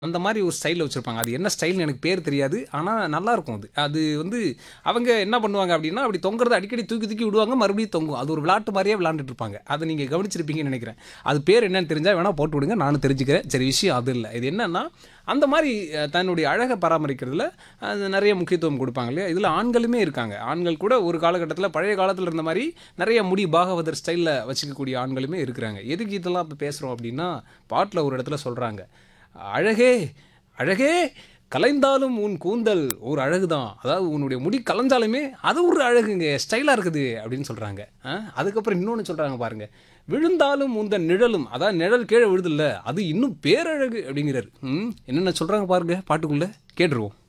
அந்த மாதிரி ஒரு ஸ்டைலில் வச்சுருப்பாங்க அது என்ன ஸ்டைல்னு எனக்கு பேர் தெரியாது ஆனால் நல்லாயிருக்கும் அது அது வந்து அவங்க என்ன பண்ணுவாங்க அப்படின்னா அப்படி தொங்குறத அடிக்கடி தூக்கி தூக்கி விடுவாங்க மறுபடியும் தொங்கும் அது ஒரு விளாட்டு மாதிரியே விளாண்டுட்டு இருப்பாங்க அதை நீங்கள் கவனிச்சிருப்பீங்கன்னு நினைக்கிறேன் அது பேர் என்னன்னு தெரிஞ்சால் வேணால் போட்டு விடுங்க நானும் தெரிஞ்சுக்கிறேன் சரி விஷயம் அது இல்லை இது என்னன்னா அந்த மாதிரி அஹ், தன்னுடைய அழகை பராமரிக்கிறதுல அது நிறைய முக்கியத்துவம் கொடுப்பாங்க இல்லையா இதில் ஆண்களுமே இருக்காங்க ஆண்கள் கூட ஒரு காலகட்டத்தில் பழைய காலத்தில் இருந்த மாதிரி நிறைய முடி பாகவதர் ஸ்டைலில் வச்சுக்கக்கூடிய ஆண்களுமே இருக்கிறாங்க எதுக்கு இதெல்லாம் இப்போ பேசுகிறோம் அப்படின்னா பாட்டில் ஒரு இடத்துல சொல்கிறாங்க அழகே அழகே கலைந்தாலும் உன் கூந்தல் ஒரு அழகுதான் அதாவது உன்னுடைய முடி கலைஞ்சாலுமே அது ஒரு அழகுங்க ஸ்டைலாக இருக்குது அப்படின்னு சொல்கிறாங்க அதுக்கப்புறம் இன்னொன்று சொல்கிறாங்க பாருங்க விழுந்தாலும் உந்த நிழலும் அதாவது நிழல் கீழே விழுதில்ல அது இன்னும் பேரழகு அப்படிங்கிறாரு ம் என்னென்ன சொல்கிறாங்க பாருங்க பாட்டுக்குள்ளே கேட்டுருவோம்